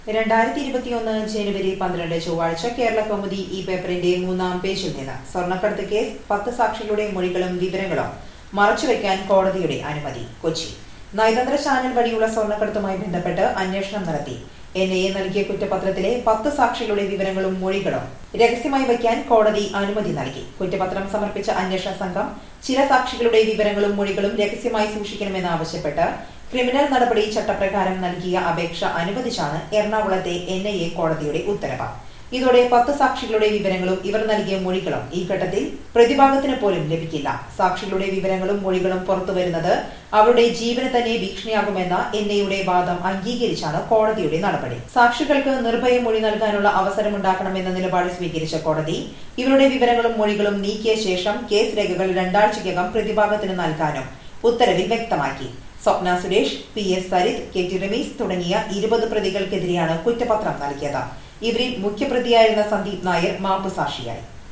രണ്ടായിരത്തി ഇരുപത്തിയൊന്ന് ജനുവരി പന്ത്രണ്ട് ചൊവ്വാഴ്ച കേരള കൗമുദി ഈ പേപ്പറിന്റെ മൂന്നാം പേജിൽ നിന്ന് സ്വർണ്ണക്കടത്ത് കേസ് പത്ത് സാക്ഷികളുടെ മൊഴികളും വിവരങ്ങളും മറച്ചുവെക്കാൻ കോടതിയുടെ അനുമതി കൊച്ചി നയതന്ത്ര ചാനൽ വഴിയുള്ള സ്വർണ്ണക്കടത്തുമായി ബന്ധപ്പെട്ട് അന്വേഷണം നടത്തി എൻ ഐ എ നൽകിയ കുറ്റപത്രത്തിലെ പത്ത് സാക്ഷികളുടെ വിവരങ്ങളും മൊഴികളും രഹസ്യമായി വയ്ക്കാൻ കോടതി അനുമതി നൽകി കുറ്റപത്രം സമർപ്പിച്ച അന്വേഷണ സംഘം ചില സാക്ഷികളുടെ വിവരങ്ങളും മൊഴികളും രഹസ്യമായി സൂക്ഷിക്കണമെന്നാവശ്യപ്പെട്ട് ക്രിമിനൽ നടപടി ചട്ടപ്രകാരം നൽകിയ അപേക്ഷ അനുവദിച്ചാണ് എറണാകുളത്തെ എൻ ഐ എ കോടതിയുടെ ഉത്തരവ് ഇതോടെ പത്ത് സാക്ഷികളുടെ വിവരങ്ങളും ഇവർ നൽകിയ മൊഴികളും ഈ ഘട്ടത്തിൽ പ്രതിഭാഗത്തിന് പോലും ലഭിക്കില്ല സാക്ഷികളുടെ വിവരങ്ങളും മൊഴികളും പുറത്തുവരുന്നത് അവരുടെ ജീവന് തന്നെ ഭീഷണിയാകുമെന്ന എൻ ഐയുടെ വാദം അംഗീകരിച്ചാണ് കോടതിയുടെ നടപടി സാക്ഷികൾക്ക് നിർഭയ മൊഴി നൽകാനുള്ള അവസരമുണ്ടാക്കണമെന്ന നിലപാട് സ്വീകരിച്ച കോടതി ഇവരുടെ വിവരങ്ങളും മൊഴികളും നീക്കിയ ശേഷം കേസ് രേഖകൾ രണ്ടാഴ്ചയ്ക്കകം പ്രതിഭാഗത്തിന് നൽകാനും ഉത്തരവിൽ വ്യക്തമാക്കി Swapna Suresh P S Sarith K T Ramees തുടങ്ങിയ ഇരുപത് പ്രതികൾക്കെതിരെയാണ് കുറ്റപത്രം നൽകിയത് ഇവരിൽ മുഖ്യപ്രതിയായിരുന്ന സന്ദീപ് നായർ മാപ്പുസാക്ഷിയായി